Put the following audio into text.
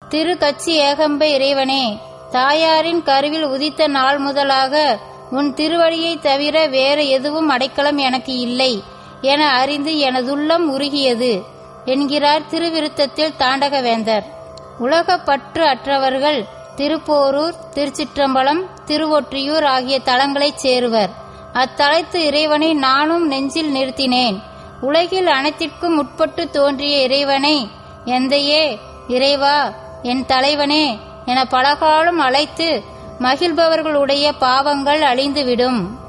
திரு கச்சி ஏகம்ப இறைவனே தாயாரின் கருவில் உதித்த நாள் முதலாக உன் திருவடியை தவிர வேற எதுவும் அடைக்கலம் எனக்கு இல்லை என அறிந்து எனதுள்ளம் உருகியது என்கிறார் திருவிருத்தத்தில் தாண்டகவேந்தர் உலகப் பற்று அற்றவர்கள் திருப்போரூர் திருச்சிற்றம்பலம் திருவொற்றியூர் ஆகிய தலங்களைச் சேருவர் அத்தலத்து இறைவனை நானும் நெஞ்சில் நிறுத்தினேன் உலகில் அனைத்திற்கும் உட்பட்டு தோன்றிய இறைவனை எந்தையே இறைவா என் தலைவனே என பலகாலம் அழைத்து மகிழ்பவர்களுடைய பாவங்கள் அழிந்துவிடும்